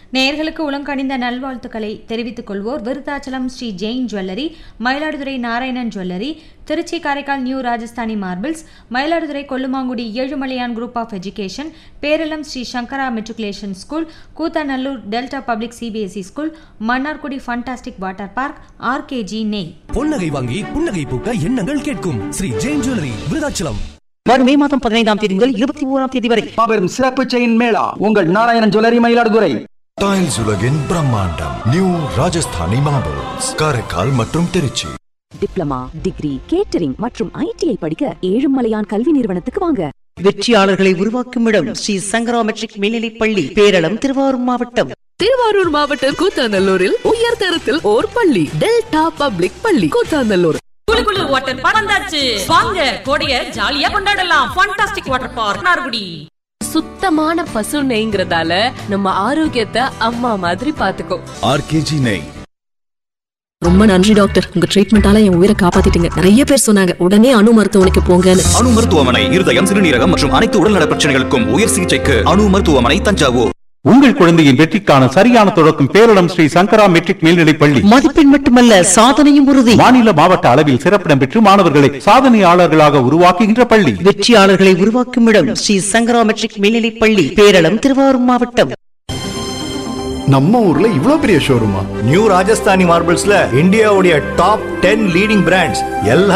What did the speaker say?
நேயர்களுக்கு உளங்கணிந்த நல்வாழ்த்துக்களை தெரிவித்துக் கொள்வோர் Virudhachalam Shri Jain jewellery Mayiladuthurai Narayanan jewellery Tiruchi Karaikal new Rajasthani marbles Mayiladuthurai Kollumangudi Ezhumalaiyan group of education Peralam Shri Sankara matriculation school Koothanallur delta public CBSE school Mannargudi fantastic water park RKG நெய் பொன்னகை வாங்கி புன்னகை பூக்க எண்ணங்கள் கேட்கும் ஸ்ரீ ஜெயின் ஜுவல்லரி விருதாச்சலம் வரும் மே மாதம் பதினைந்தாம் தேதி முதல் இருபத்தி ஓராம் தேதி வரை மாபெரும் சிறப்பு செயின் மேளா உங்கள் நாராயணன் ஜுவல்லரி மயிலாடுதுறை டைல்ஸ் உலகின் பிரம்மாண்டம் நியூ ராஜஸ்தானி மார்பிள்ஸ் காரைக்கால் மற்றும் திருச்சி டிப்ளமா டிகிரி கேட்டரிங் மற்றும் ஐடிஐ படிக்க ஏழுமலையான் கல்வி நிறுவனத்துக்கு வாங்க வெற்றியாளர்களை உருவாக்கும் இடம் ஸ்ரீ சங்கரா மெட்ரிக் மேல்நிலைப் பள்ளி பேரளம் திருவாரூர் மாவட்டம் திருவாரூர் மாவட்டம் கூத்தாநல்லூரில் உயர் தரத்தில் ஓர் பள்ளி டெல்டா பப்ளிக் பள்ளி கூத்தாநல்லூர் குளு குளு வாட்டர் பார்க் வந்தாச்சு வாங்க கோடைய ஜாலியா கொண்டாடலாம் ஃபண்டாஸ்டிக் வாட்டர் பார்க் நார்குடி சுத்தமான பசு நெய்ங்கிறதால நம்ம ஆரோக்கியத்தை அம்மா மாதிரி பாத்துக்கோ ஆர்கேஜி நெய் ரொம்ப நன்றி டாக்டர் உங்க ட்ரீட்மெண்டால என் உயிரை காப்பாத்திட்டீங்க நிறைய பேர் சொன்னாங்க உடனே அணு மருத்துவமனைக்கு போங்கன்னு அணு மருத்துவமனை இருதயம் சிறுநீரகம் மற்றும் அனைத்து உடல்நல பிரச்சனைகளுக்கும் உயர் சிகிச்சைக்கு அணு மருத்துவமனை தஞ்சாவூர் உங்கள் குழந்தையின் வெற்றிக்கான சரியான தொடக்கம் பேரிடம் ஸ்ரீ சங்கரா மெட்ரிக் மேல்நிலைப் பள்ளி மதிப்பெண் மட்டுமல்ல சாதனையும் உறுதி மாநில மாவட்ட அளவில் சிறப்பிடம் பெற்று மாணவர்களை சாதனையாளர்களாக உருவாக்குகின்ற பள்ளி வெற்றியாளர்களை உருவாக்கும் இடம் ஸ்ரீ சங்கரா மெட்ரிக் மேல்நிலைப் பள்ளி பேரளம் திருவாரூர் மாவட்டம் நம்ம ஊர்ல இவ்வளவு பெரிய ஷோரூமா நியூ ராஜஸ்தானி மார்பிள்ஸ்ல இந்தியாவுடைய டாப் டென் லீடிங் பிராண்ட்ஸ் எல்லா